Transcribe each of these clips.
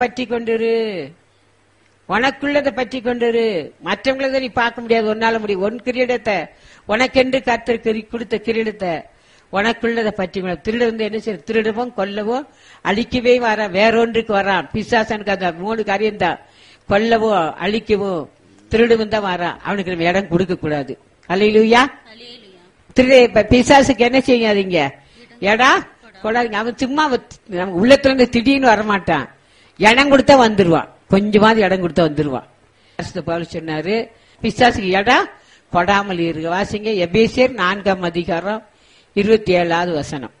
பற்றி கொண்டிரு உனக்குள்ளதை பற்றி கொண்டிரு மற்றவங்களதை நீ பார்க்க முடியாது ஒன்னால முடியும் உன் கிரீடத்தை உனக்கென்று கர்த்தர் கிரி- கொடுத்த கிரீடத்தை உனக்குள்ளதை பற்றி கொண்டு திருட வந்து என்ன செய்ய திருடவும் கொல்லவோ அழிக்கவே வர வேறொன்றுக்கு வரான் பிசாசனுக்கு அந்த மூணு காரியம் தான் கொல்லவோ அழிக்கவோ திருடவும் தான் வரான் அவனுக்கு நம்ம இடம் கொடுக்க கூடாது அல்லையிலுயா திருட இப்ப பிசாசுக்கு என்ன செய்யாதீங்க ஏடா கொடாதீங்க அவன் சும்மா அவ- நம்ம உள்ளத்துல இருந்து திடீர்னு வரமாட்டான் இடம் கொடுத்தா வந்துருவான் கொஞ்சமாவது இடம் கொடுத்தா வந்துருவான் பரிசுத்த பவுல் சொன்னாரு பிசாசுக்கு இடம் கொடாமல் இருக்க வாசிங்க எபேசியர் நான்காம் அதிகாரம் இருபத்தி ஏழாவது வசனம்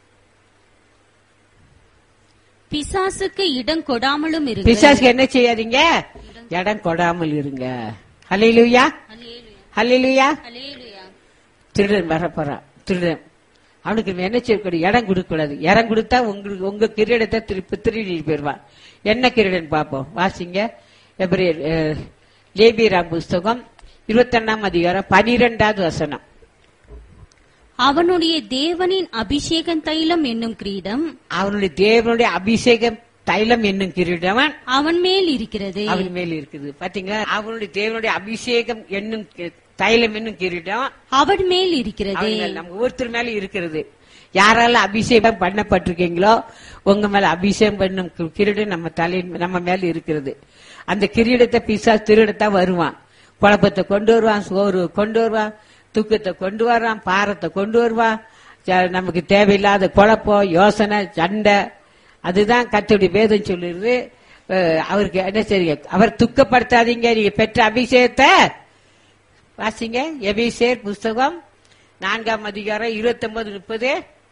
பிசாசுக்கு இடம் கொடாமலும் இருக்கு பிசாசுக்கு என்ன செய்யாதீங்க இடம் கொடாமல் இருங்க ஹalleluya ஹalleluya திருடன் வரப்போறான் திருடன் அவனுக்கு நம்ம என்ன செய்யக்கூடாது இடம் கொடுக்க கூடாது இடம் கொடுத்தா உங்களுக்கு உங்க கிரீடத்தை திருப்பி திருடி போயிருவான் என்ன கிரீடன் பார்ப்போம் வாசிங்க எபிரேயர், அஹ், லேபியராம் புஸ்தகம் இருபத்தொன்னாம் அதிகாரம் பனிரெண்டாவது வசனம் அவனுடைய தேவனின் அபிஷேகம் தைலம் என்னும் கிரீடம் அவனுடைய தேவனுடைய அபிஷேகம் தைலம் என்னும் கிரீடம் அவன் மேல் இருக்கிறது அவன் மேல் இருக்குது பாத்தீங்களா அவனுடைய தேவனுடைய அபிஷேகம் என்னும் கி- தைலம் என்னும் கிரீடம் அவன் மேல் இருக்கிறது அவன் மேல, நம்ம ஒவ்வொருத்தர் மேல இருக்கிறது யாரால அபிஷேகம் பண்ணப்பட்டிருக்கீங்களோ உங்க மேல அபிஷேகம் பண்ணும் கி- கிரீடம் நம்ம தலை நம்ம மேல இருக்கிறது அந்த கிரீடத்தை பிசா திருடத்தா வருவான் குழப்பத்தை கொண்டு வருவான் சோறு கொண்டு வருவான் தூக்கத்தை கொண்டு வர்றான் பாரத்தை கொண்டு வருவான் ச- நமக்கு தேவையில்லாத குழப்பம் யோசனை சண்டை அதுதான் கத்துடைய வேதம் சொல்லுறது அஹ், அவருக்கு என்ன சரி அவர் துக்கப்படுத்தாதீங்க நீங்க பெற்ற அபிஷேகத்தை வாசிங்க எபிசேர் புஸ்தகம் நான்காம் அதிகாரம் இருபத்தி ஒன்பது முப்பது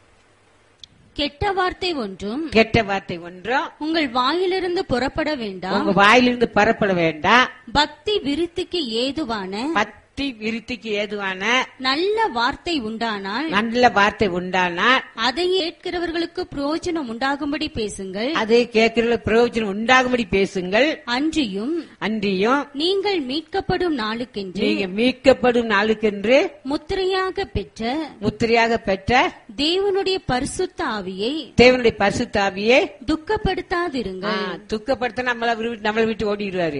கெட்ட வார்த்தை ஒன்றும் கெட்ட வார்த்தை ஒன்றும் உங்கள் வாயிலிருந்து புறப்பட வேண்டாம் உங்க வாயிலிருந்து பரப்பட வேண்டாம் பக்தி விருத்திக்கு ஏதுவான பத்தி விருத்திக்கு ஏதுவான நல்ல வார்த்தை உண்டானால் நல்ல வார்த்தை உண்டானா அதை கேட்கிறவர்களுக்கு பிரயோஜனம் உண்டாகும்படி பேசுங்கள் அதை கேட்கிற பிரயோஜனம் உண்டாகும்படி பேசுங்கள் அன்றியும் அன்றியும் நீங்கள் மீட்கப்படும் நாளுக்கென்று நீங்க மீட்கப்படும் நாளுக்கென்று முத்திரையாக பெற்ற முத்திரையாக பெற்ற தேவனுடைய பரிசுத்த ஆவியை தேவனுடைய பரிசுத்தாவியே துக்கப்படுத்தாதிருங்கள் துக்கப்படுத்த நம்மள விட்டு- நம்மளை விட்டு ஓடிடுவாரு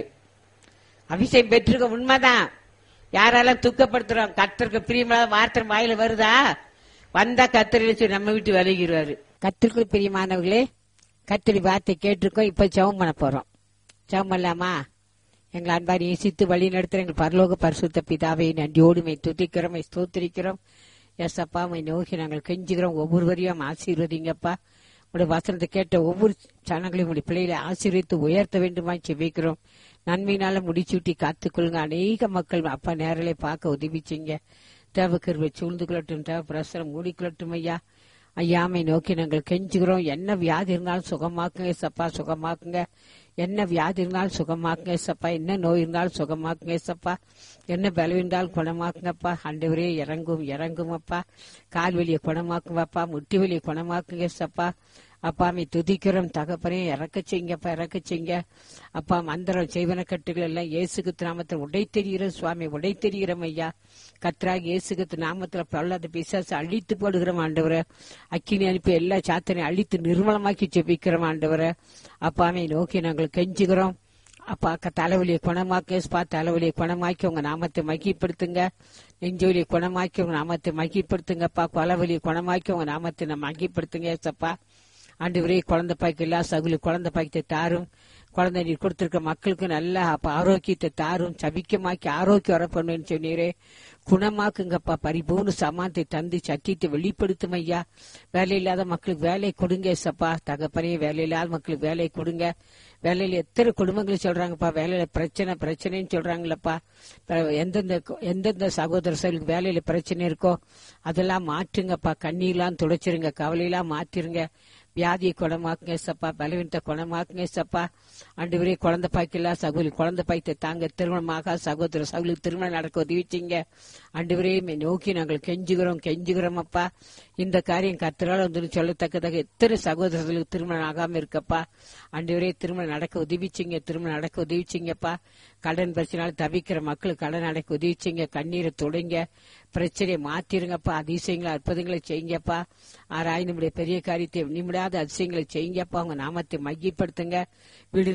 அபிஷேகம் பெற்றிருக்க உண்மைதான் யாரெல்லாம் துக்கப்படுத்துறோம் கத்தருக்கு பிரியமான வார்த்தை வாயில வருதா வந்தா கத்தரி நம்ம விட்டு விலகிடுவாரு கத்திற்கு பிரியமானவர்களே கத்திரி வார்த்தை கேட்டிருக்கோம் இப்ப ஜெபம் பண்ண போறோம் ஜெபம் பண்ணலாமா எங்களை அன்பாரி நேசித்து வழி நடத்துற எங்கள் பரலோக பரிசுத்த பிதாவை நன்றியோடுமை துதிக்கிறோம் ஸ்தோத்திரிக்கிறோம் எஸ் அப்பா மை நோக்கி நாங்கள் கெஞ்சுகிறோம் ஒவ்வொருவரையும் ஆசீர்வதிங்கப்பா உடைய வசனத்தை கேட்ட ஒவ்வொரு சனங்களையும் உடைய பிள்ளைகளை ஆசீர்வித்து உயர்த்த வேண்டுமா செபிக்கிறோம் நன்மையினால முடிச்சூட்டி காத்துக்கொள்ளுங்க அநேக மக்கள் அப்பா நேரலை பார்க்க உதவி செய்யுங்க தேவக்கருவை சூழ்ந்து கொள்ளட்டும் தேவ பிரசரம் மூடிக்கொள்ளட்டும் ஐயா ஐயாமை நோக்கி நாங்கள் கெஞ்சுகிறோம் என்ன வியாதி இருந்தாலும் சுகமாக்குங்க சப்பா சுகமாக்குங்க என்ன வியாதி இருந்தாலும் சுகமாக்குங்க சப்பா என்ன நோய் இருந்தாலும் சுகமாக்குங்க சப்பா என்ன பலம் இருந்தாலும் குணமாக்குங்கப்பா ஆண்டவரே இறங்கும் இறங்கும் அப்பா கால் வலியை குணமாக்குங்கப்பா முட்டி வலியை குணமாக்குங்க சப்பா அப்பா மீ துதிக்கிறோம் தகப்பனே இறக்க செய்யுங்கப்பா இறக்க செய்யுங்க அப்பா மந்திரம் செய்வன கட்டுகள் எல்லாம் இயேசுக்கு நாமத்தில் உடை தெரிகிற சுவாமி உடை தெரிகிறோம் ஐயா கத்ராக இயேசுக்கு நாமத்துல பிரல்லாத பிசாசு அழித்து போடுகிறோம் ஆண்டவரை அக்கினி அனுப்பி எல்லா சாத்தனையும் அழித்து நிர்மலமாக்கி ஜெபிக்கிறோம் ஆண்டவரை அப்பாமே நோக்கி நாங்கள் கெஞ்சுகிறோம் அப்பா அக்கா தலைவலியை குணமாக்க ஸ்பா தலைவலியை குணமாக்கி உங்க நாமத்தை மகிப்படுத்துங்க நெஞ்சொலியை குணமாக்கி உங்க நாமத்தை மகிப்படுத்துங்கப்பா கொலவலியை குணமாக்கி உங்க நாமத்தை நம்ம மகிப்படுத்துங்க ஏசப்பா ஆண்டவரே குழந்தை பாய்க்கு எல்லா சகுலி குழந்தை பாய்க்கத்தை தாரும் குழந்தை நீர் கொடுத்திருக்க மக்களுக்கு நல்ல அப்ப ஆரோக்கியத்தை தாரும் சபிக்கமாக்கி ஆரோக்கியம் வர பண்ணுன்னு சொன்னீரே குணமாக்குங்கப்பா பரிபூர்ண சமானத்தை தந்து சத்தியத்தை வெளிப்படுத்தும் ஐயா வேலை இல்லாத மக்களுக்கு வேலை கொடுங்க சப்பா தகப்பனே வேலை இல்லாத மக்களுக்கு வேலை கொடுங்க வேலையில எத்தனை குடும்பங்கள் சொல்றாங்கப்பா வேலையில பிரச்சனை பிரச்சனைன்னு சொல்றாங்களப்பா இப்ப எந்தெந்த எந்தெந்த சகோதர சர்களுக்கு வேலையில பிரச்சனை இருக்கோ அதெல்லாம் மாற்றுங்கப்பா கண்ணீர்லாம் துடைச்சிருங்க கவலையெல்லாம் மாற்றிருங்க வியாதியை குணமாக்குங்க சப்பா பலவீனத்தை குணமாக்குங்க சப்பா ஆண்டு வரை குழந்தை பாய்க்கெல்லாம் சகோதரி குழந்தை பாய்த்தை தாங்க திருமணமாக சகோதர சகோதரி திருமணம் நடக்க உதவிச்சிங்க ஆண்டு வரை நோக்கி நாங்கள் கெஞ்சுகிறோம் கெஞ்சுகிறோம் அப்பா இந்த காரியம் கத்திரால் வந்து சொல்லத்தக்கதாக எத்தனை சகோதரர்களுக்கு திருமணம் ஆகாம இருக்கப்பா ஆண்டு வரை திருமணம் நடக்க உதவிச்சிங்க திருமணம் நடக்க உதவிச்சிங்கப்பா கடன் பிரச்சனால தவிக்கிற மக்களுக்கு கடன் அடைக்க உதவிச்சிங்க கண்ணீரை தொடங்க பிரச்சனையை மாத்திருங்கப்பா அதிசயங்களை அற்புதங்களை செய்யுங்கப்பா ஆராய் நம்முடைய பெரிய காரியத்தை நிமிடா முடியாத அதிசயங்களை செய்யுங்கப்பா உங்க நாமத்தை மையப்படுத்துங்க விடுதலை